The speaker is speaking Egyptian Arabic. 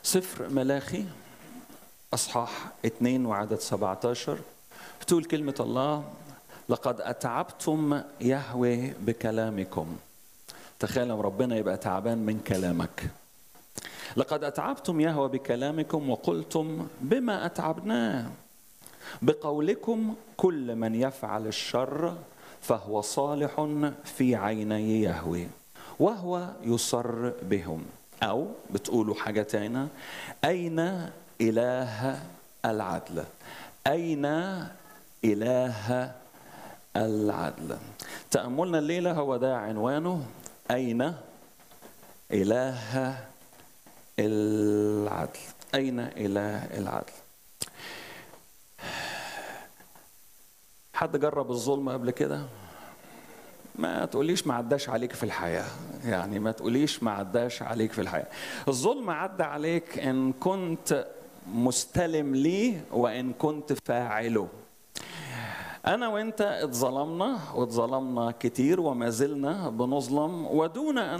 سفر ملاخي أصحاح 2 وعدد 17 بتقول كلمة الله لقد أتعبتم يهوي بكلامكم تخيل لما ربنا يبقى تعبان من كلامك لقد أتعبتم يهوى بكلامكم وقلتم بما أتعبناه بقولكم كل من يفعل الشر فهو صالح في عيني يهوي وهو يصر بهم أو بتقولوا حاجة تانية أين إله العدل أين إله العدل تأملنا الليلة هو ده عنوانه أين إله العدل أين إله العدل حد جرب الظلم قبل كده ما تقوليش ما عداش عليك في الحياة يعني ما تقوليش ما عداش عليك في الحياة الظلم عدى عليك إن كنت مستلم ليه وإن كنت فاعله أنا وأنت اتظلمنا واتظلمنا كتير وما زلنا بنظلم ودون أن